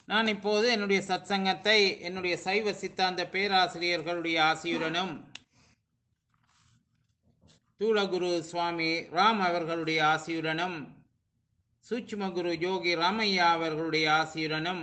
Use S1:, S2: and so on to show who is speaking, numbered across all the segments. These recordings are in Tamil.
S1: நான் இப்போது என்னுடைய சத்சங்கத்தை என்னுடைய சைவ சித்தாந்த பேராசிரியர்களுடைய ஆசியுடனும் தூளகுரு சுவாமி ராம் அவர்களுடைய ஆசியுடனும் சூட்சுமகுரு யோகி ராமையா அவர்களுடைய ஆசியுடனும்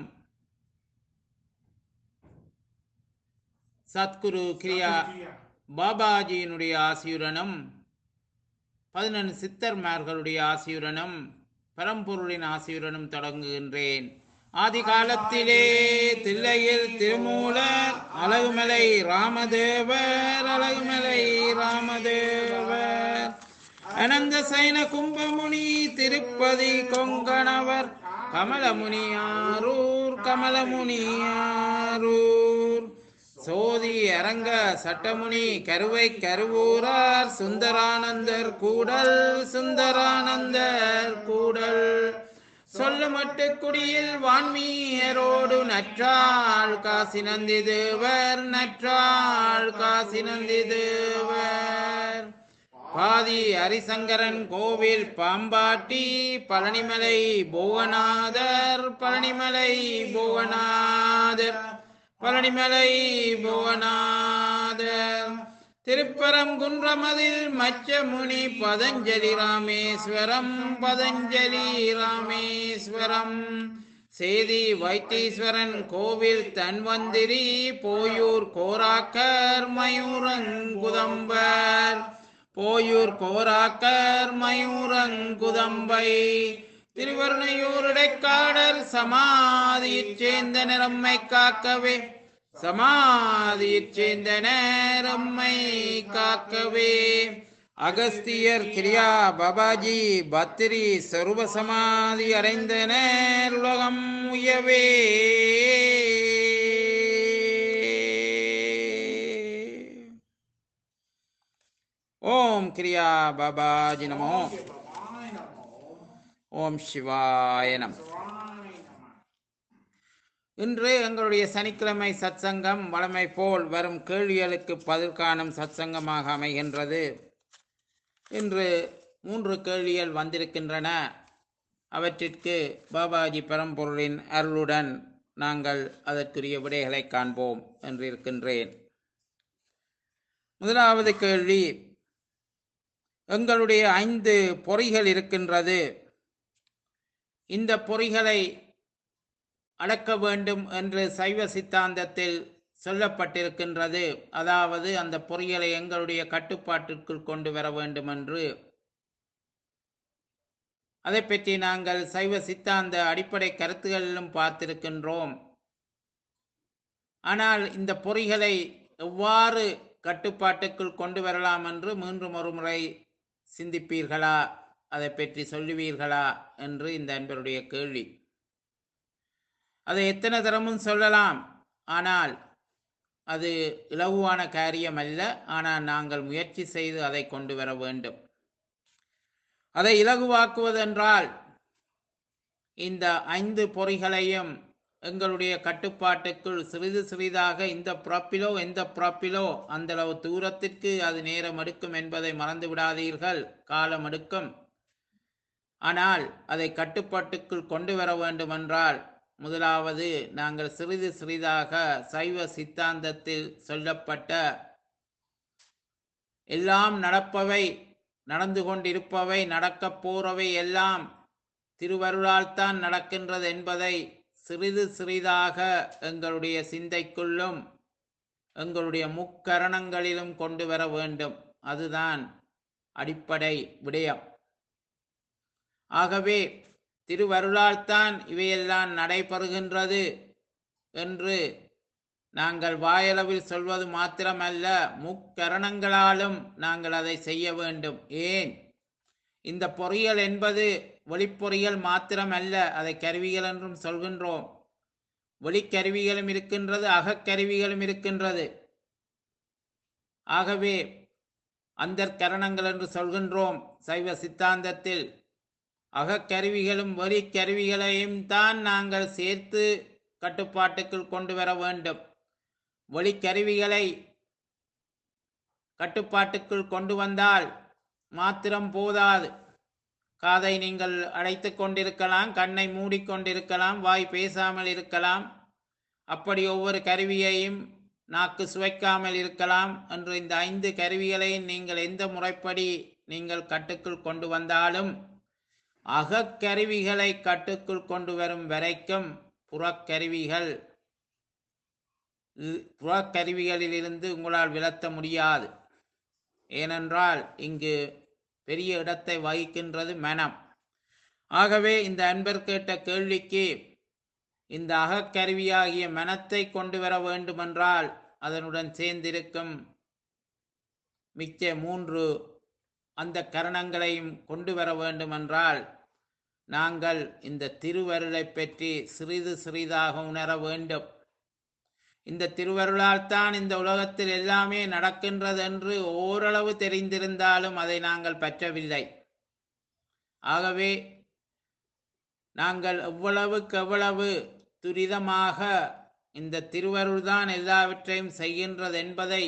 S1: சத்குரு கிரியா பாபாஜியினுடைய ஆசியுடனும் பதினெண்டு சித்தர்மார்களுடைய ஆசியுடனும் பரம்பொருளின் ஆசியுடனும் தொடங்குகின்றேன் ஆதி காலத்திலே தில்லையில் திருமூலர் அழகுமலை ராமதேவர் அழகுமலை ராமதேவர் அனந்த சைன கும்பமுனி திருப்பதி கொங்கணவர் கமலமுனி ஆரூர் கமலமுனி ஆரூர் சோதி அரங்க சட்டமுனி கருவை கருவூரார் சுந்தரானந்தர் கூடல் சுந்தரானந்தர் கூடல் சொல்லுமட்டு குடியில் வான்மீயரோடு நற்றாள் காசி நந்தி தேவர் நற்றாள் காசி நந்தி தேவர் பாதி ஹரிசங்கரன் கோவில் பாம்பாட்டி பழனிமலை புவனாதர் பழனிமலை புவனாதர் பழனிமலை புவனாதர் திருப்பரங்குன்றமதில் மச்சமுனி பதஞ்சலி ராமேஸ்வரம் பதஞ்சலி ராமேஸ்வரம் சேதி வைத்தீஸ்வரன் கோவில் தன்வந்திரி போயூர் கோராக்கர் மயூரங்குதம்பர் போயூர் கோராக்கர் மயூரங்குதம்பை திருவருணையூருடைக்காடர் சமாதியைச் சேர்ந்த நிறம்மை காக்கவே சமாதியைச் சேர்ந்த நேரம்மை காக்கவே அகஸ்தியர் கிரியா பாபாஜி பத்திரி சொருப சமாதி அடைந்த நேர் உலகம் உயவே ஓம் கிரியா பாபாஜி நமோ ஓம் சிவாய நம இன்று எங்களுடைய சனிக்கிழமை சத்சங்கம் வழமை போல் வரும் கேள்விகளுக்கு பதில் காணும் சத்சங்கமாக அமைகின்றது இன்று மூன்று கேள்விகள் வந்திருக்கின்றன அவற்றிற்கு பாபாஜி பரம்பொருளின் அருளுடன் நாங்கள் அதற்குரிய விடைகளை காண்போம் என்று இருக்கின்றேன் முதலாவது கேள்வி எங்களுடைய ஐந்து பொறிகள் இருக்கின்றது இந்த பொறிகளை அடக்க வேண்டும் என்று சைவ சித்தாந்தத்தில் சொல்லப்பட்டிருக்கின்றது அதாவது அந்த பொறிகளை எங்களுடைய கட்டுப்பாட்டிற்குள் கொண்டு வர வேண்டும் என்று அதை பற்றி நாங்கள் சைவ சித்தாந்த அடிப்படை கருத்துகளிலும் பார்த்திருக்கின்றோம் ஆனால் இந்த பொறிகளை எவ்வாறு கட்டுப்பாட்டுக்குள் கொண்டு வரலாம் என்று மீண்டும் ஒரு முறை சிந்திப்பீர்களா அதை பற்றி சொல்லுவீர்களா என்று இந்த அன்பருடைய கேள்வி அதை எத்தனை தரமும் சொல்லலாம் ஆனால் அது இலகுவான காரியம் அல்ல ஆனால் நாங்கள் முயற்சி செய்து அதை கொண்டு வர வேண்டும் அதை இலகுவாக்குவதென்றால் இந்த ஐந்து பொறிகளையும் எங்களுடைய கட்டுப்பாட்டுக்குள் சிறிது சிறிதாக இந்த புறப்பிலோ எந்த புறப்பிலோ அந்த அளவு தூரத்திற்கு அது நேரம் எடுக்கும் என்பதை மறந்து விடாதீர்கள் காலம் எடுக்கும் ஆனால் அதை கட்டுப்பாட்டுக்குள் கொண்டு வர வேண்டுமென்றால் முதலாவது நாங்கள் சிறிது சிறிதாக சைவ சித்தாந்தத்தில் சொல்லப்பட்ட எல்லாம் நடப்பவை நடந்து கொண்டிருப்பவை நடக்கப் போறவை எல்லாம் திருவருளால் தான் நடக்கின்றது என்பதை சிறிது சிறிதாக எங்களுடைய சிந்தைக்குள்ளும் எங்களுடைய முக்கரணங்களிலும் கொண்டு வர வேண்டும் அதுதான் அடிப்படை விடயம் ஆகவே திருவருளால் தான் இவையெல்லாம் நடைபெறுகின்றது என்று நாங்கள் வாயளவில் சொல்வது மாத்திரமல்ல முக்கரணங்களாலும் நாங்கள் அதை செய்ய வேண்டும் ஏன் இந்த பொறியியல் என்பது ஒளிப்பொறியியல் மாத்திரமல்ல அதை கருவிகள் என்றும் சொல்கின்றோம் ஒளிக்கருவிகளும் இருக்கின்றது அகக்கருவிகளும் இருக்கின்றது ஆகவே அந்த கரணங்கள் என்று சொல்கின்றோம் சைவ சித்தாந்தத்தில் அகக்கருவிகளும் ஒலிக்கருவிகளையும் தான் நாங்கள் சேர்த்து கட்டுப்பாட்டுக்குள் கொண்டு வர வேண்டும் ஒளிக்கருவிகளை கட்டுப்பாட்டுக்குள் கொண்டு வந்தால் மாத்திரம் போதாது காதை நீங்கள் அடைத்து கொண்டிருக்கலாம் கண்ணை மூடிக்கொண்டிருக்கலாம் வாய் பேசாமல் இருக்கலாம் அப்படி ஒவ்வொரு கருவியையும் நாக்கு சுவைக்காமல் இருக்கலாம் என்று இந்த ஐந்து கருவிகளையும் நீங்கள் எந்த முறைப்படி நீங்கள் கட்டுக்குள் கொண்டு வந்தாலும் அகக்கருவிகளை கட்டுக்குள் கொண்டு வரும் வரைக்கும் புறக்கருவிகள் இ- புறக்கருவிகளிலிருந்து உங்களால் விலத்த முடியாது ஏனென்றால் இங்கு பெரிய இடத்தை வகிக்கின்றது மனம் ஆகவே இந்த அன்பர் கேட்ட கேள்விக்கு இந்த அகக்கருவியாகிய மனத்தை கொண்டு வர வேண்டுமென்றால் அதனுடன் சேர்ந்திருக்கும் மிக்க மூன்று அந்த கரணங்களையும் கொண்டு வர வேண்டுமென்றால் நாங்கள் இந்த திருவருளை பற்றி சிறிது சிறிதாக உணர வேண்டும் இந்த திருவருளால் தான் இந்த உலகத்தில் எல்லாமே நடக்கின்றது என்று ஓரளவு தெரிந்திருந்தாலும் அதை நாங்கள் பற்றவில்லை ஆகவே நாங்கள் எவ்வளவுக்கு எவ்வளவு துரிதமாக இந்த திருவருள் தான் எல்லாவற்றையும் செய்கின்றது என்பதை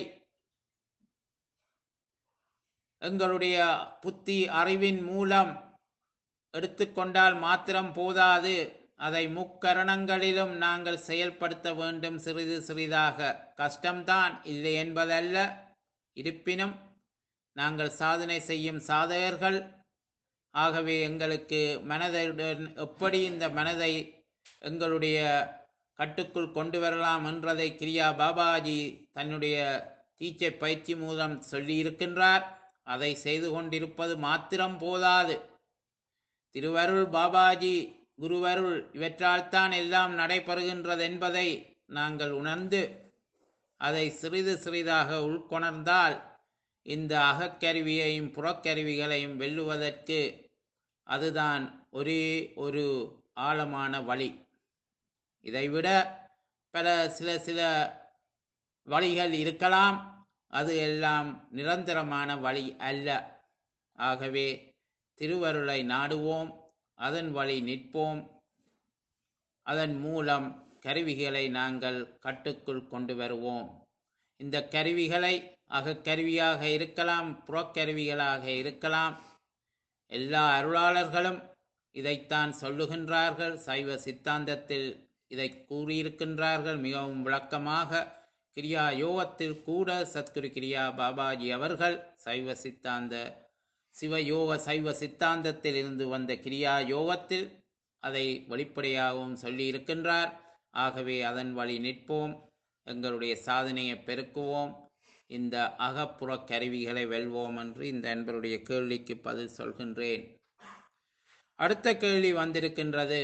S1: எங்களுடைய புத்தி அறிவின் மூலம் எடுத்துக்கொண்டால் மாத்திரம் போதாது அதை முக்கரணங்களிலும் நாங்கள் செயல்படுத்த வேண்டும் சிறிது சிறிதாக கஷ்டம்தான் இல்லை என்பதல்ல இருப்பினும் நாங்கள் சாதனை செய்யும் சாதகர்கள் ஆகவே எங்களுக்கு மனதுடன் எப்படி இந்த மனதை எங்களுடைய கட்டுக்குள் கொண்டு வரலாம் என்றதை கிரியா பாபாஜி தன்னுடைய டீச்சர் பயிற்சி மூலம் சொல்லியிருக்கின்றார் அதை செய்து கொண்டிருப்பது மாத்திரம் போதாது திருவருள் பாபாஜி குருவருள் இவற்றால் தான் எல்லாம் நடைபெறுகின்றது என்பதை நாங்கள் உணர்ந்து அதை சிறிது சிறிதாக உள்கொணர்ந்தால் இந்த அகக்கருவியையும் புறக்கருவிகளையும் வெல்லுவதற்கு அதுதான் ஒரே ஒரு ஆழமான வழி இதைவிட பல சில சில வழிகள் இருக்கலாம் அது எல்லாம் நிரந்தரமான வழி அல்ல ஆகவே திருவருளை நாடுவோம் அதன் வழி நிற்போம் அதன் மூலம் கருவிகளை நாங்கள் கட்டுக்குள் கொண்டு வருவோம் இந்த கருவிகளை அகக்கருவியாக இருக்கலாம் புறக்கருவிகளாக இருக்கலாம் எல்லா அருளாளர்களும் இதைத்தான் சொல்லுகின்றார்கள் சைவ சித்தாந்தத்தில் இதை கூறியிருக்கின்றார்கள் மிகவும் விளக்கமாக கிரியா யோகத்தில் கூட சத்குரு கிரியா பாபாஜி அவர்கள் சைவ சித்தாந்த சிவயோக சைவ சித்தாந்தத்தில் இருந்து வந்த கிரியா யோகத்தில் அதை வெளிப்படையாகவும் சொல்லி இருக்கின்றார் ஆகவே அதன் வழி நிற்போம் எங்களுடைய சாதனையை பெருக்குவோம் இந்த அகப்புற கருவிகளை வெல்வோம் என்று இந்த அன்பருடைய கேள்விக்கு பதில் சொல்கின்றேன் அடுத்த கேள்வி வந்திருக்கின்றது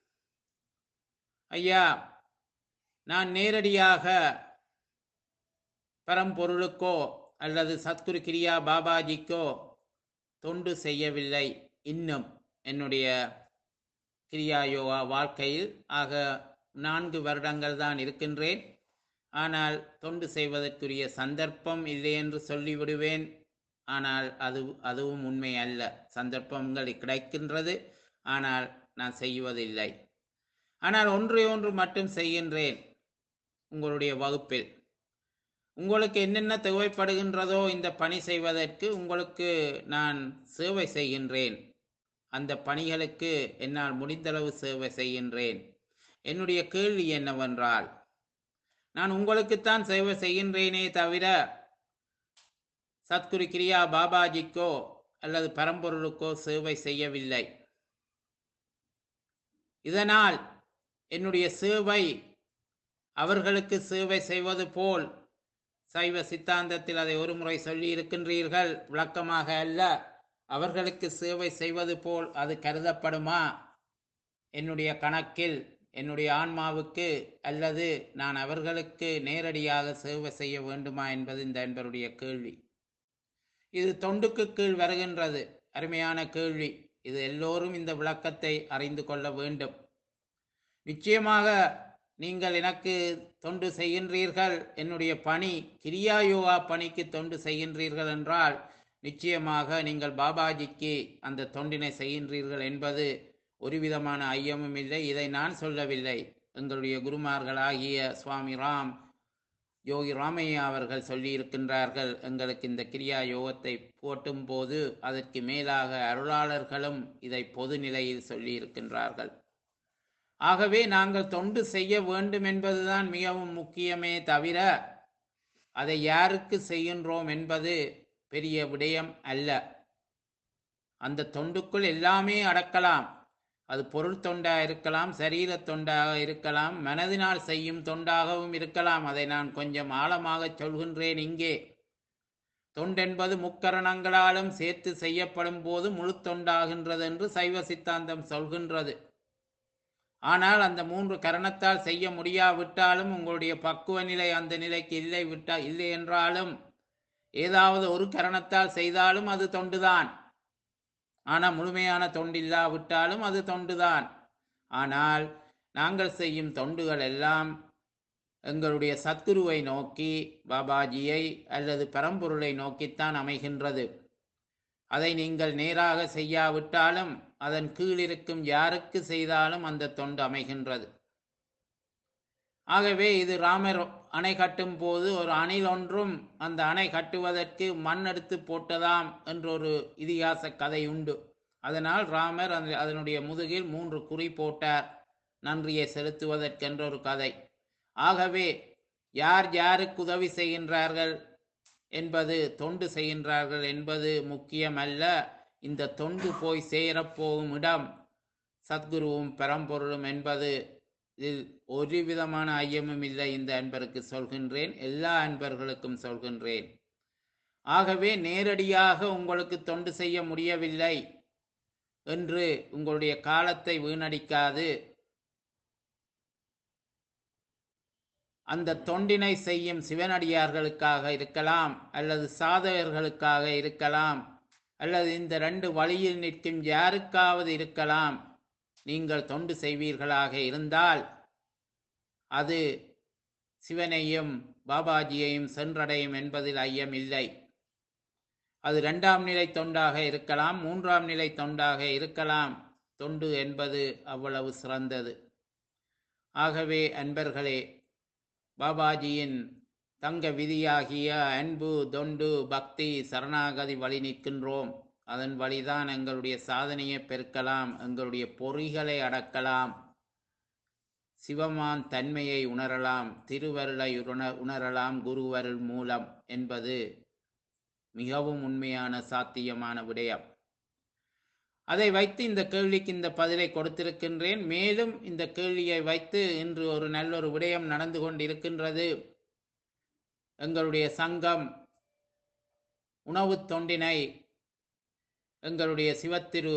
S1: ஐயா நான் நேரடியாக பரம்பொருளுக்கோ அல்லது சத்குரு கிரியா பாபாஜிக்கோ தொண்டு செய்யவில்லை இன்னும் என்னுடைய கிரியா யோகா வாழ்க்கையில் ஆக நான்கு வருடங்கள் தான் இருக்கின்றேன் ஆனால் தொண்டு செய்வதற்குரிய சந்தர்ப்பம் இல்லை என்று சொல்லிவிடுவேன் ஆனால் அது அதுவும் உண்மை அல்ல சந்தர்ப்பங்கள் கிடைக்கின்றது ஆனால் நான் செய்வதில்லை ஆனால் ஒன்று ஒன்று மட்டும் செய்கின்றேன் உங்களுடைய வகுப்பில் உங்களுக்கு என்னென்ன தேவைப்படுகின்றதோ இந்த பணி செய்வதற்கு உங்களுக்கு நான் சேவை செய்கின்றேன் அந்த பணிகளுக்கு என்னால் முடிந்தளவு சேவை செய்கின்றேன் என்னுடைய கேள்வி என்னவென்றால் நான் உங்களுக்குத்தான் சேவை செய்கின்றேனே தவிர சத்குரு கிரியா பாபாஜிக்கோ அல்லது பரம்பொருளுக்கோ சேவை செய்யவில்லை இதனால் என்னுடைய சேவை அவர்களுக்கு சேவை செய்வது போல் சைவ சித்தாந்தத்தில் அதை ஒருமுறை சொல்லி இருக்கின்றீர்கள் விளக்கமாக அல்ல அவர்களுக்கு சேவை செய்வது போல் அது கருதப்படுமா என்னுடைய கணக்கில் என்னுடைய ஆன்மாவுக்கு அல்லது நான் அவர்களுக்கு நேரடியாக சேவை செய்ய வேண்டுமா என்பது இந்த அன்பருடைய கேள்வி இது தொண்டுக்கு கீழ் வருகின்றது அருமையான கேள்வி இது எல்லோரும் இந்த விளக்கத்தை அறிந்து கொள்ள வேண்டும் நிச்சயமாக நீங்கள் எனக்கு தொண்டு செய்கின்றீர்கள் என்னுடைய பணி கிரியா யோகா பணிக்கு தொண்டு செய்கின்றீர்கள் என்றால் நிச்சயமாக நீங்கள் பாபாஜிக்கு அந்த தொண்டினை செய்கின்றீர்கள் என்பது ஒரு விதமான ஐயமும் இல்லை இதை நான் சொல்லவில்லை எங்களுடைய குருமார்களாகிய சுவாமி ராம் யோகி ராமையா அவர்கள் சொல்லியிருக்கின்றார்கள் எங்களுக்கு இந்த கிரியா யோகத்தை போட்டும் போது அதற்கு மேலாக அருளாளர்களும் இதை பொது நிலையில் சொல்லியிருக்கின்றார்கள் ஆகவே நாங்கள் தொண்டு செய்ய வேண்டும் என்பதுதான் மிகவும் முக்கியமே தவிர அதை யாருக்கு செய்கின்றோம் என்பது பெரிய விடயம் அல்ல அந்த தொண்டுக்குள் எல்லாமே அடக்கலாம் அது பொருள் தொண்டா இருக்கலாம் சரீர தொண்டாக இருக்கலாம் மனதினால் செய்யும் தொண்டாகவும் இருக்கலாம் அதை நான் கொஞ்சம் ஆழமாக சொல்கின்றேன் இங்கே தொண்டென்பது முக்கரணங்களாலும் சேர்த்து செய்யப்படும் போது முழு தொண்டாகின்றது என்று சைவ சித்தாந்தம் சொல்கின்றது ஆனால் அந்த மூன்று கரணத்தால் செய்ய முடியாவிட்டாலும் உங்களுடைய பக்குவ நிலை அந்த நிலைக்கு இல்லை விட்டா இல்லை என்றாலும் ஏதாவது ஒரு கரணத்தால் செய்தாலும் அது தொண்டுதான் ஆனால் முழுமையான தொண்டில்லாவிட்டாலும் அது தொண்டுதான் ஆனால் நாங்கள் செய்யும் தொண்டுகள் எல்லாம் எங்களுடைய சத்குருவை நோக்கி பாபாஜியை அல்லது பரம்பொருளை நோக்கித்தான் அமைகின்றது அதை நீங்கள் நேராக செய்யாவிட்டாலும் அதன் கீழ் இருக்கும் யாருக்கு செய்தாலும் அந்த தொண்டு அமைகின்றது ஆகவே இது ராமர் அணை கட்டும் போது ஒரு அணில் ஒன்றும் அந்த அணை கட்டுவதற்கு மண் எடுத்து போட்டதாம் என்றொரு இதிகாச கதை உண்டு அதனால் ராமர் அந்த அதனுடைய முதுகில் மூன்று குறி போட்டார் நன்றியை செலுத்துவதற்கென்ற ஒரு கதை ஆகவே யார் யாருக்கு உதவி செய்கின்றார்கள் என்பது தொண்டு செய்கின்றார்கள் என்பது முக்கியமல்ல இந்த தொண்டு போய் சேரப்போகும் இடம் சத்குருவும் பரம்பொருளும் என்பது இதில் ஒரு விதமான ஐயமும் இல்லை இந்த அன்பருக்கு சொல்கின்றேன் எல்லா அன்பர்களுக்கும் சொல்கின்றேன் ஆகவே நேரடியாக உங்களுக்கு தொண்டு செய்ய முடியவில்லை என்று உங்களுடைய காலத்தை வீணடிக்காது அந்த தொண்டினை செய்யும் சிவனடியார்களுக்காக இருக்கலாம் அல்லது சாதகர்களுக்காக இருக்கலாம் அல்லது இந்த ரெண்டு வழியில் நிற்கும் யாருக்காவது இருக்கலாம் நீங்கள் தொண்டு செய்வீர்களாக இருந்தால் அது சிவனையும் பாபாஜியையும் சென்றடையும் என்பதில் ஐயமில்லை அது இரண்டாம் நிலை தொண்டாக இருக்கலாம் மூன்றாம் நிலை தொண்டாக இருக்கலாம் தொண்டு என்பது அவ்வளவு சிறந்தது ஆகவே அன்பர்களே பாபாஜியின் தங்க விதியாகிய அன்பு தொண்டு பக்தி சரணாகதி வழி நிற்கின்றோம் அதன் வழிதான் எங்களுடைய சாதனையை பெருக்கலாம் எங்களுடைய பொறிகளை அடக்கலாம் சிவமான் தன்மையை உணரலாம் திருவருளை உண உணரலாம் குருவருள் மூலம் என்பது மிகவும் உண்மையான சாத்தியமான விடயம் அதை வைத்து இந்த கேள்விக்கு இந்த பதிலை கொடுத்திருக்கின்றேன் மேலும் இந்த கேள்வியை வைத்து இன்று ஒரு நல்ல ஒரு விடயம் நடந்து கொண்டிருக்கின்றது எங்களுடைய சங்கம் உணவு தொண்டினை எங்களுடைய சிவத்திரு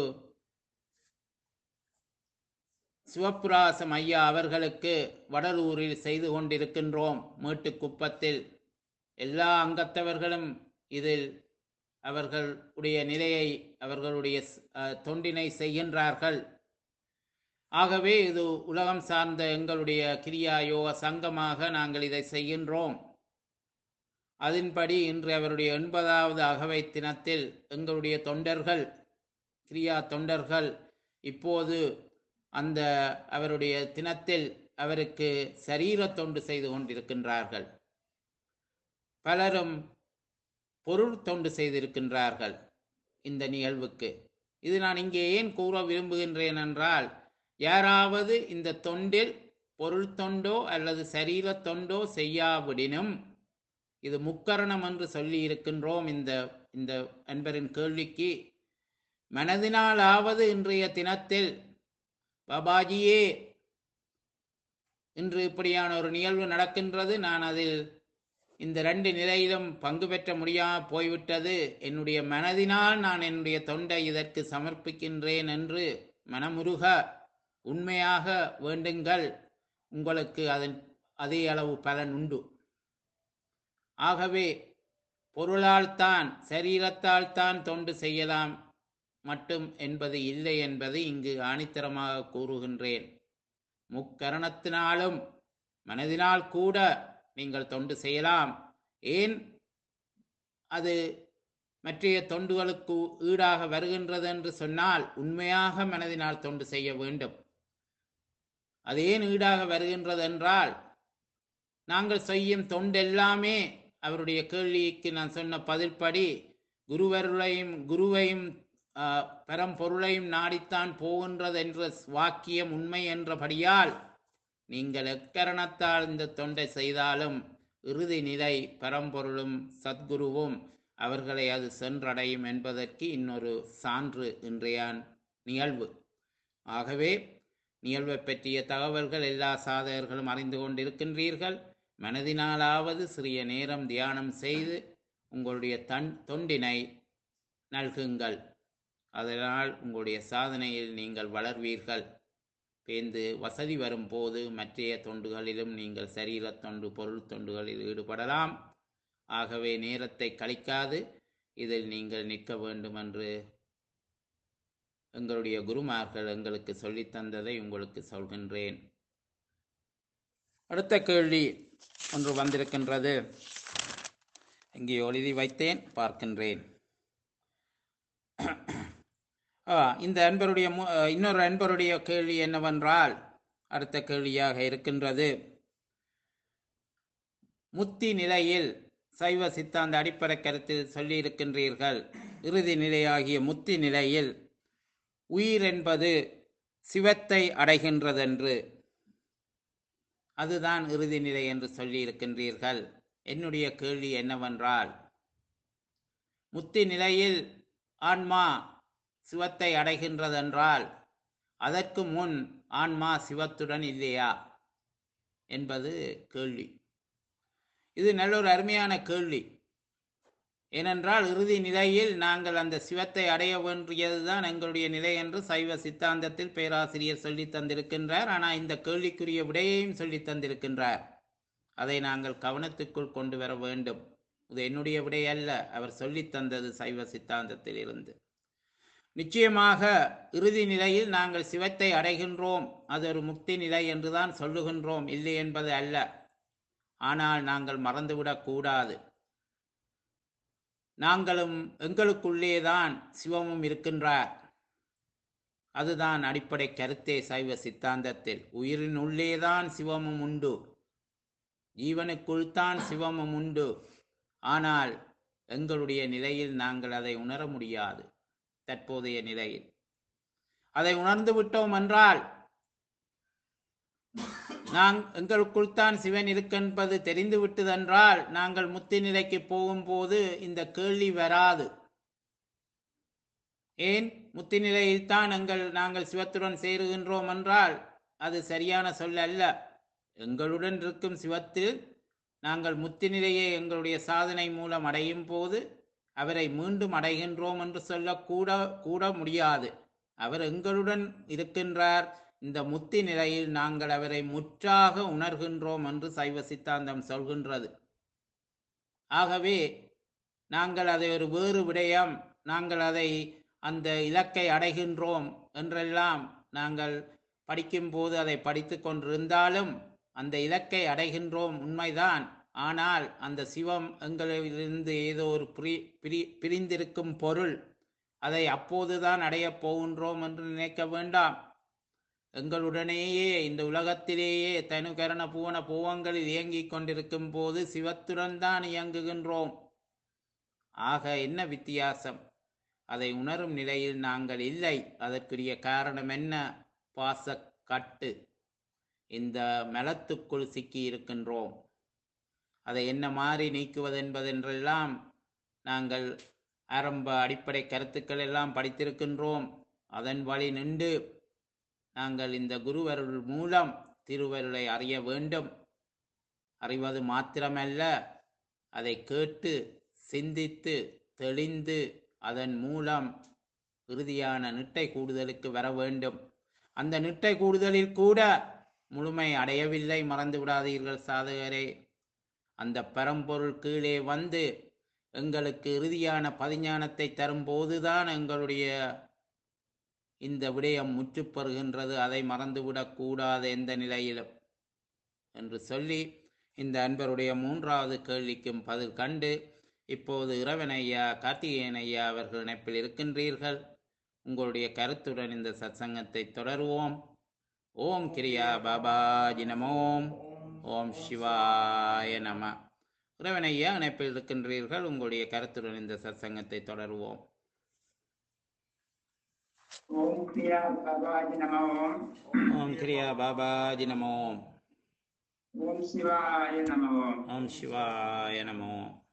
S1: சிவப்புராசம் ஐயா அவர்களுக்கு வடலூரில் செய்து கொண்டிருக்கின்றோம் மேட்டுக்குப்பத்தில் எல்லா அங்கத்தவர்களும் இதில் அவர்களுடைய நிலையை அவர்களுடைய அஹ், தொண்டினை செய்கின்றார்கள் ஆகவே இது உலகம் சார்ந்த எங்களுடைய கிரியா யோக சங்கமாக நாங்கள் இதை செய்கின்றோம் அதன்படி இன்று அவருடைய எண்பதாவது அகவை தினத்தில் எங்களுடைய தொண்டர்கள் கிரியா தொண்டர்கள் இப்போது அந்த அவருடைய தினத்தில் அவருக்கு சரீர தொண்டு செய்து கொண்டிருக்கின்றார்கள் பலரும் பொருள் தொண்டு செய்திருக்கின்றார்கள் இந்த நிகழ்வுக்கு இது நான் இங்கே ஏன் கூற விரும்புகின்றேன் என்றால் யாராவது இந்த தொண்டில் பொருள் தொண்டோ அல்லது சரீர தொண்டோ செய்யாவிடினும் இது முக்கரணம் என்று சொல்லி இருக்கின்றோம் இந்த இந்த அன்பரின் கேள்விக்கு மனதினாலாவது இன்றைய தினத்தில் பாபாஜியே இன்று இப்படியான ஒரு நிகழ்வு நடக்கின்றது நான் அதில் இந்த ரெண்டு நிலையிலும் பங்கு பெற்ற முடியாமல் போய்விட்டது என்னுடைய மனதினால் நான் என்னுடைய தொண்டை இதற்கு சமர்ப்பிக்கின்றேன் என்று மனமுருக உண்மையாக வேண்டுங்கள் உங்களுக்கு அதன் அதே அளவு பலன் உண்டு ஆகவே பொருளால் தான் சரீரத்தால் தான் தொண்டு செய்யலாம் மட்டும் என்பது இல்லை என்பது இங்கு ஆணித்தரமாக கூறுகின்றேன் முக்கரணத்தினாலும் மனதினால் கூட நீங்கள் தொண்டு செய்யலாம் ஏன் அது மற்றைய தொண்டுகளுக்கு ஈடாக வருகின்றது என்று சொன்னால் உண்மையாக மனதினால் தொண்டு செய்ய வேண்டும் அது ஏன் ஈடாக வருகின்றது என்றால் நாங்கள் செய்யும் தொண்டெல்லாமே அவருடைய கேள்விக்கு நான் சொன்ன பதில்படி குருவருளையும் குருவையும் ஆஹ், பரம்பொருளையும் நாடித்தான் போகின்றது என்ற வாக்கியம் உண்மை என்றபடியால் நீங்கள் எக்கரணத்தால் இந்த தொண்டை செய்தாலும் இறுதி நிலை பரம்பொருளும் சத்குருவும் அவர்களை அது சென்றடையும் என்பதற்கு இன்னொரு சான்று இன்றைய நிகழ்வு ஆகவே நிகழ்வை பற்றிய தகவல்கள் எல்லா சாதகர்களும் அறிந்து கொண்டிருக்கின்றீர்கள் மனதினாலாவது சிறிய நேரம் தியானம் செய்து உங்களுடைய தன் தொண்டினை நல்குங்கள் அதனால் உங்களுடைய சாதனையில் நீங்கள் வளர்வீர்கள் பேந்து வசதி வரும்போது மற்றைய தொண்டுகளிலும் நீங்கள் சரீர தொண்டு பொருள் தொண்டுகளில் ஈடுபடலாம் ஆகவே நேரத்தை கழிக்காது இதில் நீங்கள் நிற்க வேண்டும் என்று எங்களுடைய குருமார்கள் எங்களுக்கு சொல்லித் தந்ததை உங்களுக்கு சொல்கின்றேன் அடுத்த கேள்வி ஒன்று வந்திருக்கின்றது இங்கே எழுதி வைத்தேன் பார்க்கின்றேன் ஆ, இந்த அன்பருடைய மு- அஹ், இன்னொரு அன்பருடைய கேள்வி என்னவென்றால் அடுத்த கேள்வியாக இருக்கின்றது முத்தி நிலையில் சைவ சித்தாந்த அடிப்படை கருத்தில் சொல்லியிருக்கின்றீர்கள் இறுதி நிலையாகிய முத்தி நிலையில் உயிர் என்பது சிவத்தை அடைகின்றதென்று அதுதான் இறுதி நிலை என்று சொல்லியிருக்கின்றீர்கள் என்னுடைய கேள்வி என்னவென்றால் முத்தி நிலையில் ஆன்மா சிவத்தை அடைகின்றதென்றால் அதற்கு முன் ஆன்மா சிவத்துடன் இல்லையா என்பது கேள்வி இது நல்ல ஒரு அருமையான கேள்வி ஏனென்றால் இறுதி நிலையில் நாங்கள் அந்த சிவத்தை அடைய வேண்டியதுதான் எங்களுடைய நிலை என்று சைவ சித்தாந்தத்தில் பேராசிரியர் சொல்லி தந்திருக்கின்றார் ஆனால் இந்த கேள்விக்குரிய விடையையும் சொல்லி தந்திருக்கின்றார் அதை நாங்கள் கவனத்துக்குள் கொண்டு வர வேண்டும் இது என்னுடைய விடை அல்ல அவர் சொல்லி தந்தது சைவ சித்தாந்தத்தில் இருந்து நிச்சயமாக இறுதி நிலையில் நாங்கள் சிவத்தை அடைகின்றோம் அது ஒரு முக்தி நிலை என்றுதான் சொல்லுகின்றோம் இல்லை என்பது அல்ல ஆனால் நாங்கள் மறந்துவிடக் கூடாது நாங்களும் எங்களுக்குள்ளேதான் சிவமும் இருக்கின்றார் அதுதான் அடிப்படை கருத்தே சைவ சித்தாந்தத்தில் உயிரின் உள்ளேதான் சிவமும் உண்டு ஜீவனுக்குள் தான் சிவமும் உண்டு ஆனால் எங்களுடைய நிலையில் நாங்கள் அதை உணர முடியாது தற்போதைய நிலையில் அதை உணர்ந்து விட்டோம் என்றால் நாங் எங்களுக்குள் தான் சிவன் இருக்கென்பது தெரிந்து விட்டதென்றால் நாங்கள் முத்தி நிலைக்கு போகும்போது இந்த கேள்வி வராது ஏன் முத்தி நிலையில் தான் எங்கள் நாங்கள் சிவத்துடன் சேருகின்றோம் என்றால் அது சரியான சொல் அல்ல எங்களுடன் இருக்கும் சிவத்தில் நாங்கள் முத்தி நிலையை எங்களுடைய சாதனை மூலம் அடையும் போது அவரை மீண்டும் அடைகின்றோம் என்று சொல்லக்கூட கூட முடியாது அவர் எங்களுடன் இருக்கின்றார் இந்த முத்தி நிலையில் நாங்கள் அவரை முற்றாக உணர்கின்றோம் என்று சைவ சித்தாந்தம் சொல்கின்றது ஆகவே நாங்கள் அதை ஒரு வேறு விடயம் நாங்கள் அதை அந்த இலக்கை அடைகின்றோம் என்றெல்லாம் நாங்கள் படிக்கும்போது அதை படித்து கொண்டிருந்தாலும் அந்த இலக்கை அடைகின்றோம் உண்மைதான் ஆனால் அந்த சிவம் எங்களிலிருந்து ஏதோ ஒரு பிரி பிரி பிரிந்திருக்கும் பொருள் அதை அப்போதுதான் அடையப் போகின்றோம் என்று நினைக்க வேண்டாம் எங்களுடனேயே இந்த உலகத்திலேயே தனுகரண பூவன பூவங்களில் இயங்கிக் கொண்டிருக்கும் போது சிவத்துடன் தான் இயங்குகின்றோம் ஆக என்ன வித்தியாசம் அதை உணரும் நிலையில் நாங்கள் இல்லை அதற்குரிய காரணம் என்ன பாச கட்டு இந்த மலத்துக்குள் சிக்கி இருக்கின்றோம் அதை என்ன மாறி நீக்குவதென்பதென்றெல்லாம் நாங்கள் ஆரம்ப அடிப்படை கருத்துக்கள் எல்லாம் படித்திருக்கின்றோம் அதன் வழி நின்று நாங்கள் இந்த குருவருள் மூலம் திருவருளை அறிய வேண்டும் அறிவது மாத்திரமல்ல அதை கேட்டு சிந்தித்து தெளிந்து அதன் மூலம் இறுதியான நிட்டை கூடுதலுக்கு வர வேண்டும் அந்த நிட்டை கூடுதலில் கூட முழுமை அடையவில்லை மறந்து விடாதீர்கள் சாதகரே அந்த பரம்பொருள் கீழே வந்து எங்களுக்கு இறுதியான பதிஞானத்தை தரும்போதுதான் எங்களுடைய இந்த விடயம் முற்றுப்பெறுகின்றது அதை மறந்துவிடக் கூடாது எந்த நிலையிலும் என்று சொல்லி இந்த அன்பருடைய மூன்றாவது கேள்விக்கும் பதில் கண்டு இப்போது இறைவன் ஐயா கார்த்திகேயன் ஐயா அவர்கள் இணைப்பில் இருக்கின்றீர்கள் உங்களுடைய கருத்துடன் இந்த சத்சங்கத்தை தொடருவோம் ஓம் கிரியா பாபாஜி நமோம் ஓம் சிவாய நம இறைவனையா இணைப்பில் இருக்கின்றீர்கள் உங்களுடைய கருத்துடன் இந்த சத்சங்கத்தை தொடருவோம்
S2: ஓம் கிரியா பாபாஜி நம ஓம்
S1: ஓம் கிரியா பாபாஜி நமோ
S2: ஓம் சிவாய நம ஓம்
S1: ஓம் சிவாய நமோ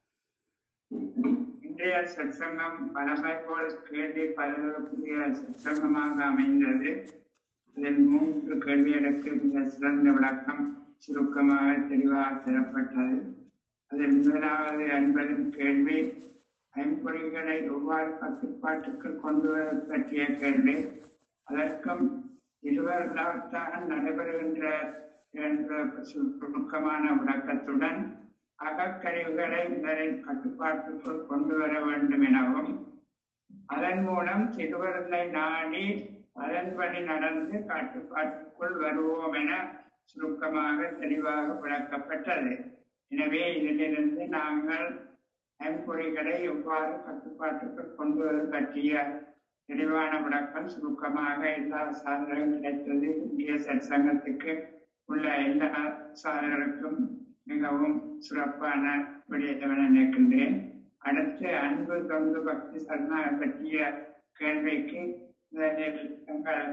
S2: இன்றைய சத்சங்கம் பலமை போல் கேள்வி பலருக்குரிய சத்சங்கமாக அமைந்தது இதில் மூன்று கேள்விகளுக்கு மிக சிறந்த விளக்கம் சுருக்கமாக தெளிவாக தரப்பட்டது அதில் முதலாவது அன்பரின் கேள்வி ஐம்பொறிகளை எவ்வாறு கட்டுப்பாட்டுக்குள் கொண்டு வருவது பற்றிய கேள்வி அதற்கும் இருவர்களாகத்தான் நடைபெறுகின்ற என்ற சுருக்கமான விளக்கத்துடன் அகக்கழிவுகளை இதனின் கட்டுப்பாட்டுக்குள் கொண்டு வர வேண்டும் எனவும் அதன் மூலம் சிறுவர்களை நாடி அதன்படி நடந்து கட்டுப்பாட்டுக்குள் வருவோம் என சுருக்கமாக தெளிவாக விளக்கப்பட்டது எனவே இதிலிருந்து நாங்கள் ஐம்பொறிகளை எவ்வாறு கட்டுப்பாட்டுக்குள் கொண்டு வருவது பற்றிய தெளிவான விளக்கம் சுருக்கமாக எல்லா சாதனையும் கிடைத்தது இந்திய சற்சங்கத்துக்கு உள்ள எல்லா சாதனர்களுக்கும் மிகவும் சிறப்பான விடயத்தவன நினைக்கின்றேன் அடுத்து அன்பு தொண்டு பக்தி சரணா பற்றிய கேள்விக்கு முதலில் எங்கள்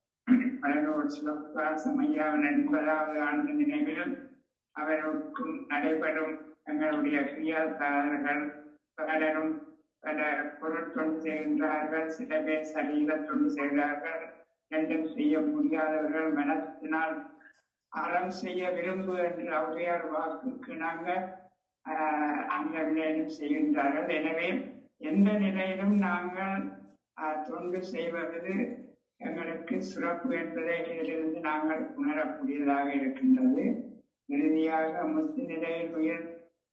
S2: பலனூர் சிவபிரகாசம் ஐயாவின் எண்பதாவது ஆண்டு நினைவிலும் அவருக்கும் நடைபெறும் எங்களுடைய கிரியாதாரர்கள் பலரும் பல பொருள் தொண்டு செய்கின்றார்கள் சில பேர் சரீர தொண்டு செய்கிறார்கள் ரெண்டும் செய்ய முடியாதவர்கள் மனத்தினால் அறம் செய்ய விரும்பு என்று ஔவையார் வாக்குக்கு நாங்கள் ஆஹ், அந்த நிலையிலும் செய்கின்றார்கள் எனவே எந்த நிலையிலும் நாங்கள் ஆஹ், தொண்டு செய்வது எங்களுக்கு சிறப்பு என்பதை இதிலிருந்து நாங்கள் உணரக்கூடியதாக இருக்கின்றது இறுதியாக முத்து நிலையில் உயிர்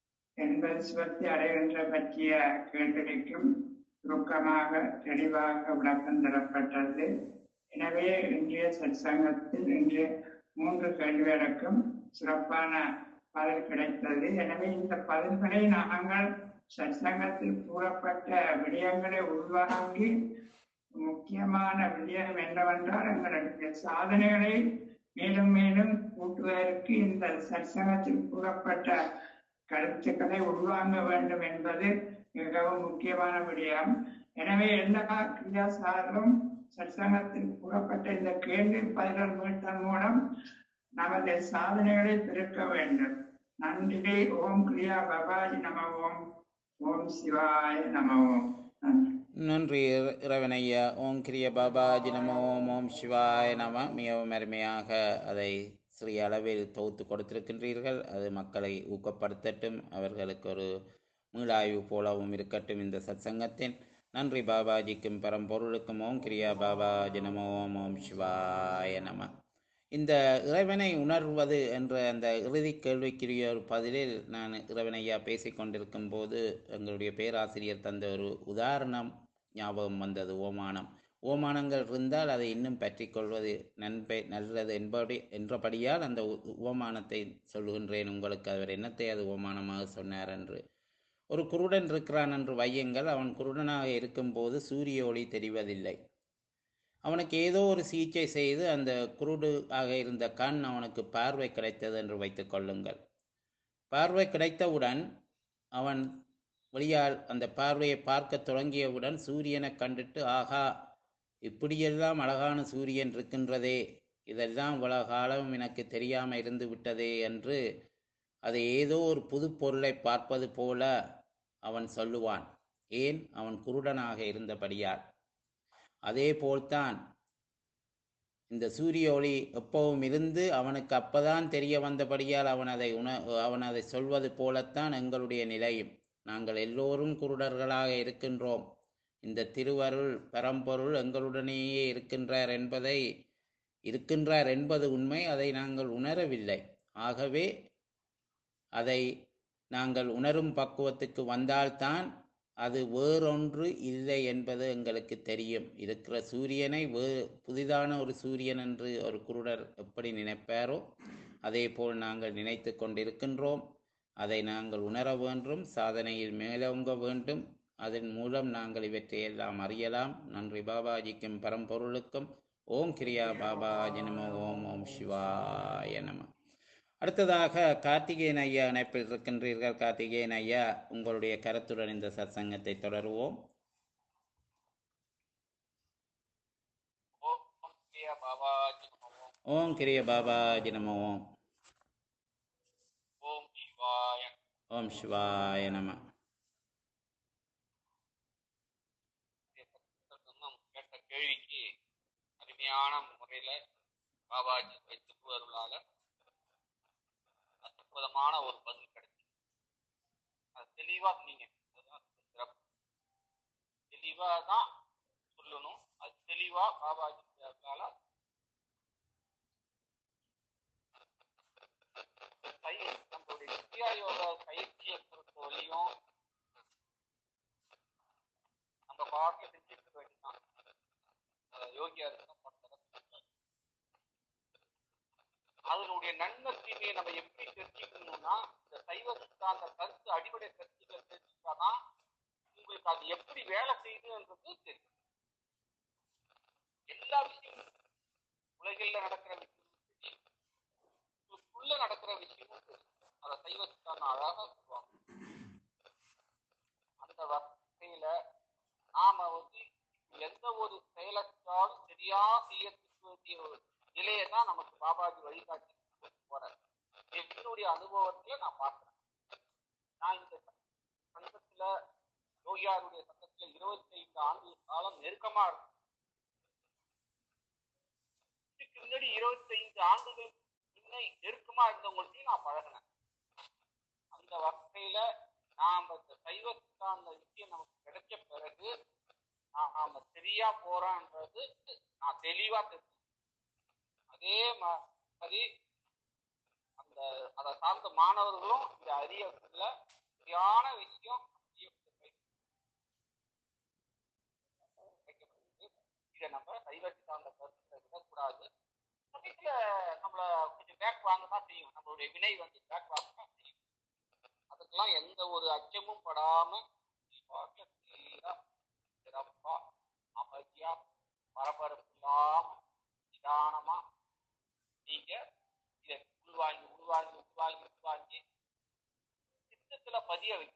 S2: என்பது சிவத்தை அடைகின்ற பற்றிய கேள்விக்கும் சுருக்கமாக தெளிவாக விளக்கம் தரப்பட்டது எனவே இன்றைய சற்சங்கத்தில் இன்று மூன்று கேள்விகளுக்கும் சிறப்பான பதில் கிடைத்தது எனவே இந்த பதில்களை நாங்கள் சற்சங்கத்தில் கூறப்பட்ட விடயங்களை உள்வாங்கி முக்கியமான விடயம் என்னவென்றால் எங்களுடைய சாதனைகளை மேலும் மேலும் கூட்டுவதற்கு இந்த சற்சங்கத்தில் கூறப்பட்ட கருத்துக்களை உள்வாங்க வேண்டும் என்பது மிகவும் முக்கியமான விடயம் எனவே எல்லா கிரியாசாரும் சற்சங்கத்தில் கூறப்பட்ட இந்த கேள்வி பதினொரு மீட்டர் மூலம் நமது சாதனைகளை பெருக்க வேண்டும் நன்றி ஓம் கிரியா பபாஜி நம ஓம் ஓம் சிவாய நம ஓம் நன்றி
S1: நன்றி இற- இறைவனையா ஓம் கிரிய பாபாஜி நமோ ஓம் ஓம் சிவாய நம மிகவும் அருமையாக அதை சிறிய அளவில் தொகுத்து கொடுத்திருக்கின்றீர்கள் அது மக்களை ஊக்கப்படுத்தட்டும் அவர்களுக்கு ஒரு மீளாய்வு போலவும் இருக்கட்டும் இந்த சத்சங்கத்தின் நன்றி பாபாஜிக்கும் பரம்பொருளுக்கும் ஓம் கிரியா பாபாஜி நமோ ஓம் ஓம் சிவாய நம இந்த இறைவனை உணர்வது என்ற அந்த இறுதி கேள்விக்குரிய ஒரு பதிலில் நான் இறைவனையா பேசிக் கொண்டிருக்கும் போது எங்களுடைய பேராசிரியர் தந்த ஒரு உதாரணம் ஞாபகம் வந்தது ஓமானம் ஓமானங்கள் இருந்தால் அதை இன்னும் பற்றிக் கொள்வது நன்மை நல்லது என்படி என்றபடியால் அந்த உ- உவமானத்தை சொல்லுகின்றேன் உங்களுக்கு அவர் என்னத்தை அது ஓமானமாக சொன்னார் என்று ஒரு குருடன் இருக்கிறான் என்று வையுங்கள் அவன் குருடனாக இருக்கும்போது சூரிய ஒளி தெரிவதில்லை அவனுக்கு ஏதோ ஒரு சிகிச்சை செய்து அந்த குருடு ஆக இருந்த கண் அவனுக்கு பார்வை கிடைத்தது என்று வைத்துக் கொள்ளுங்கள் பார்வை கிடைத்தவுடன் அவன் வெளியால் அந்த பார்வையை பார்க்க தொடங்கியவுடன் சூரியனை கண்டுட்டு ஆகா இப்படியெல்லாம் அழகான சூரியன் இருக்கின்றதே இதெல்லாம் இவ்வளவு காலம் எனக்கு தெரியாம இருந்து விட்டதே என்று அதை ஏதோ ஒரு புது பொருளை பார்ப்பது போல அவன் சொல்லுவான் ஏன் அவன் குருடனாக இருந்தபடியால் அதே போல்தான் இந்த சூரிய ஒளி எப்பவும் இருந்து அவனுக்கு அப்பதான் தெரிய வந்தபடியால் அவன் அதை உண அவன் அதை சொல்வது போலத்தான் எங்களுடைய நிலையும் நாங்கள் எல்லோரும் குருடர்களாக இருக்கின்றோம் இந்த திருவருள் பரம்பொருள் எங்களுடனேயே இருக்கின்றார் என்பதை இருக்கின்றார் என்பது உண்மை அதை நாங்கள் உணரவில்லை ஆகவே அதை நாங்கள் உணரும் பக்குவத்துக்கு வந்தால்தான் அது வேறொன்று இல்லை என்பது எங்களுக்கு தெரியும் இருக்கிற சூரியனை வே புதிதான ஒரு சூரியன் என்று ஒரு குருடர் எப்படி நினைப்பாரோ அதே போல் நாங்கள் நினைத்து கொண்டிருக்கின்றோம் அதை நாங்கள் உணர வேண்டும் சாதனையில் மேலோங்க வேண்டும் அதன் மூலம் நாங்கள் இவற்றை எல்லாம் அறியலாம் நன்றி பாபாஜிக்கும் பரம்பொருளுக்கும் ஓம் கிரியா பாபாஜி நம ஓம் ஓம் சிவாய நம அடுத்ததாக கார்த்திகேயன் ஐயா இணைப்பில் இருக்கின்றீர்கள் கார்த்திகேயன் ஐயா உங்களுடைய கருத்துடன் இந்த சத்சங்கத்தை தொடருவோம்
S3: ஓம் பிரிய பாபாஜி நமோ
S1: ஓம் கிரிய பாபாஜி நம ஓம்
S3: ஓம் சிவாய
S1: ஓம் சிவாய நம
S3: நம்ம கேட்ட கேள்விக்கு அருமையான முறையில பாபாஜி வைத்து அருளால அற்புதமான ஒரு பதில் கிடைச்சு அது தெளிவா சொன்னீங்க அதுதான் சிறப்பு தெளிவா தான் சொல்லணும் அது தெளிவா பாபாஜி அருளால பயிர் நம்மளுடைய வித்யா யோகா பயிற்சியை பொறுத்தவரையும் நம்ம பாட்டில் செஞ்சுக்க வேண்டியதான் அஹ் யோகியா இருக்கும் அதனுடைய நன்மை தீமையை நம்ம எப்படி தெரிஞ்சுக்கணும்னா இந்த சைவ சித்தாந்த கருத்து அடிப்படை கருத்துக்களை தெரிஞ்சுக்கிட்டாதான் உங்களுக்கு அது எப்படி வேலை செய்யுதுன்றது தெரியும் எல்லா விஷயமும் உலகில் நடக்கிற விஷயமும் சரி உள்ள நடக்கிற விஷயமும் சரி அதை சைவ சித்தாந்தம் அழகா சொல்லுவாங்க அந்த வகையில நாம வந்து எந்த ஒரு செயலற்றாலும் சரியா செய்யறதுக்கு வேண்டிய ஒரு நிலையை தான் நமக்கு பாபாஜி வழிகாட்டி போறார் என்னுடைய அனுபவத்துல நான் பார்க்கிறேன் நான் இந்த சங்கத்துல யோகியாருடைய சங்கத்துல இருபத்தி ஐந்து ஆண்டு காலம் நெருக்கமா இருக்கும் இதுக்கு முன்னாடி இருபத்தி ஐந்து ஆண்டுகள் முன்ன நெருக்கமா இருந்தவங்கள்ட்டையும் நான் பழகினேன் அந்த வகையில நாம இந்த சைவ சித்தாந்த விஷயம் நமக்கு கிடைச்ச பிறகு நா- நாம சரியா போறோன்றது நான் தெளிவா தெரிஞ்சு அதே மாதிரி அந்த அதை சார்ந்த மாணவர்களும் இந்த அறியக்குள்ள சரியான விஷயம் அறியப்பட்டு வைக்கப்பட்டிருக்கு. இதை நம்ம சைவ சித்தாந்த கருத்துல விடக்கூடாது சமயத்துல நம்மள கொஞ்சம் பேக் வாங்க தான் செய்யும் நம்மளுடைய வினை வந்து பேக் வாங்க தான் செய்யும் அதுக்கெல்லாம் எந்த ஒரு அச்சமும் படாம பாட்டுல clear ஆ, சிறப்பா அமைதியா பரபரப்பு இல்லாம நிதானமா நீங்க இதை உள்வாங்கி உள்வாங்கி உள்வாங்கி உள்வாங்கி சித்தத்துல பதிய வைக்க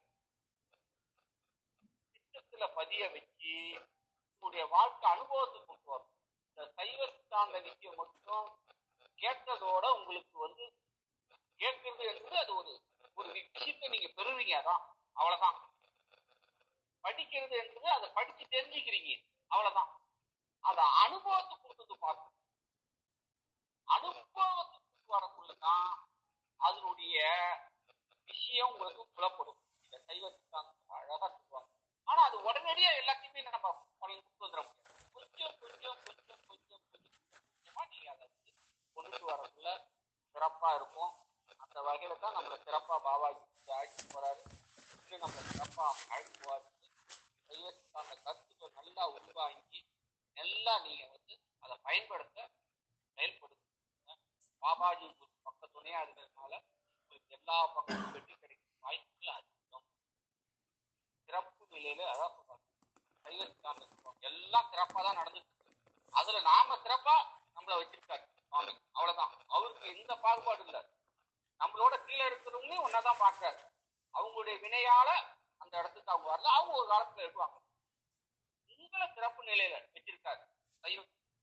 S3: சித்தத்துல பதிய வச்சு உங்களுடைய வாழ்க்கை அனுபவத்துக்கு கொண்டு வரும் இந்த சைவ சித்தாந்த விஷயம் மட்டும் கேட்டதோட உங்களுக்கு வந்து கேட்கறது என்பது அது ஒரு ஒரு விஷயத்தை நீங்க பெறுவீங்க அதான் அவ்வளவுதான் படிக்கிறது என்பது அதை படிச்சு தெரிஞ்சுக்கிறீங்க அவ்வளவுதான் அத அனுபவத்துக்கு கொடுத்தது பார்க்கணும் அனுபவத்துக்கு வரக்குள்ளதான் அதனுடைய விஷயம் உங்களுக்கு புலப்படும் இந்த சைவ சித்தாந்தம் அழகா சொல்லுவாங்க ஆனா அது உடனடியா எல்லாத்தையுமே நம்ம பலன் கொண்டு வந்துட முடியாது கொஞ்சம் கொஞ்சம் கொஞ்சம் கொஞ்சம் கொஞ்சம் கொஞ்சமா நீங்க அதை வந்து கொண்டுட்டு வரக்குள்ள சிறப்பா இருக்கும் அந்த வகையில தான் நம்மள சிறப்பா பாபாஜி அழைச்சிட்டு போறாரு இன்னும் நம்மள சிறப்பா அழைச்சிட்டு போவாரு சைவ சித்தாந்த கருத்துக்கள் நல்லா உள்வாங்கி நல்லா நீங்க வந்து அதை பயன்படுத்த செயல்படுத்துங்க பாபாஜி உங்களுக்கு பக்க துணையா இருக்கிறதுனால உங்களுக்கு எல்லா பக்கமும் வெற்றி கிடைக்கும் வாய்ப்புகள் அதிகம் சிறப்பு நிலையில அதான் சொல்றாங்க சைவ சித்தாந்தம் சொல்லுவாங்க. எல்லாம் சிறப்பா தான் நடந்துட்டு இருக்கு அதுல நாம சிறப்பா நம்மள வச்சிருக்காரு சுவாமி அவ்வளவுதான் அவருக்கு எந்த பாகுபாடும் இல்ல நம்மளோட கீழே இருக்கிறவங்களையும் ஒன்னாதான் பாக்குறாரு அவங்களுடைய வினையால அந்த இடத்துக்கு அவங்க வரல அவங்க ஒரு காலத்துல இருப்பாங்க உங்களை சிறப்பு நிலையில வச்சிருக்காரு சைவ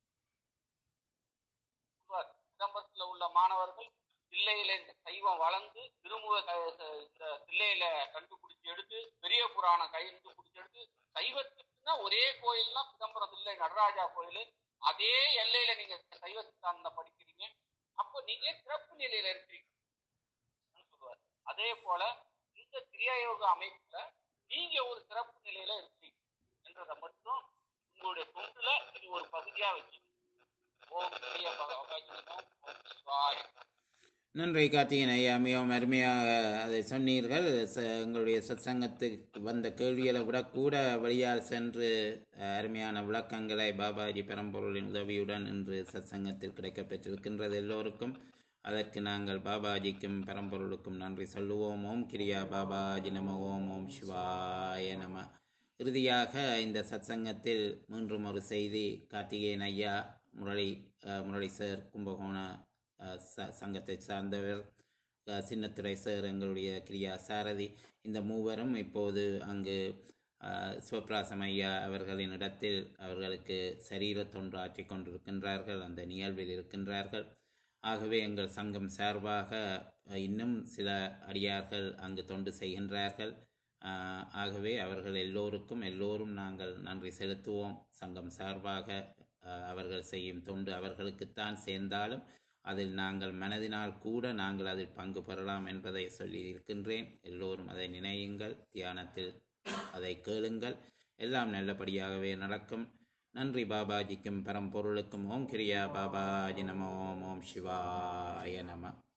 S3: சொல்றார். சிதம்பரத்துல உள்ள மாணவர்கள் தில்லையில இந்த சைவம் வளர்ந்து திருமுக க- ச- இந்த தில்லையில கண்டுபிடிச்சு எடுத்து பெரிய புராணம் கையெழுத்து பிடிச்சி எடுத்து சைவத்துக்குன்னா ஒரே கோயில்னா சிதம்பரம் தில்லை நடராஜா கோயில் அதே எல்லையில நீங்க சைவ சித்தாந்தம் படிக்கிறீங்க அப்போ நீங்க சிறப்பு நிலையில இருக்கிறீங்க சொல்லுவார் அதே போல இந்த கிரியாயோக அமைப்புல நீங்க ஒரு சிறப்பு நிலையில இருக்கீங்க என்றதை மட்டும் உங்களுடைய தொண்டுல இது ஒரு பகுதியா வச்சு ஓம் பெரிய பகவான் ஓம் சிவாய
S1: நன்றி கார்த்திகேயன் ஐயா மிகவும் அருமையாக அதை சொன்னீர்கள் ச- எங்களுடைய சத்சங்கத்துக்கு வந்த கேள்விகளை விட கூட வழியால் சென்று அஹ், அருமையான விளக்கங்களை பாபாஜி பெரம்பொருளின் உதவியுடன் இன்று சத்சங்கத்தில் கிடைக்கப்பெற்றிருக்கின்றது எல்லோருக்கும் அதற்கு நாங்கள் பாபாஜிக்கும் பெரம்பொருளுக்கும் நன்றி சொல்லுவோம் ஓம் கிரியா பாபாஜி நம ஓம் ஓம் சிவாய நம இறுதியாக இந்த சத்சங்கத்தில் மீண்டும் ஒரு செய்தி கார்த்திகேயன் ஐயா முரளி அஹ், முரளி சார் கும்பகோண அஹ், ச- சங்கத்தை சார்ந்தவர் அஹ், சின்னத்துரை சார் எங்களுடைய கிரியா சாரதி இந்த மூவரும் இப்போது அங்கு அஹ், சிவபிராசம் ஐயா அவர்களின் இடத்தில் அவர்களுக்கு சரீர தொண்டாற்றி கொண்டிருக்கின்றார்கள் அந்த நிகழ்வில் இருக்கின்றார்கள் ஆகவே எங்கள் சங்கம் சார்பாக அஹ், இன்னும் சில அடியார்கள் அங்கு தொண்டு செய்கின்றார்கள் ஆஹ், ஆகவே அவர்கள் எல்லோருக்கும் எல்லோரும் நாங்கள் நன்றி செலுத்துவோம் சங்கம் சார்பாக ஆஹ், அவர்கள் செய்யும் தொண்டு அவர்களுக்குத்தான் சேர்ந்தாலும் அதில் நாங்கள் மனதினால் கூட நாங்கள் அதில் பங்கு பெறலாம் என்பதை சொல்லி இருக்கின்றேன் எல்லோரும் அதை நினையுங்கள் தியானத்தில் அதை கேளுங்கள் எல்லாம் நல்லபடியாகவே நடக்கும் நன்றி பாபாஜிக்கும் பரம்பொருளுக்கும் ஓம் கிரியா பாபாஜி நமோ ஓம் ஓம் சிவாய நம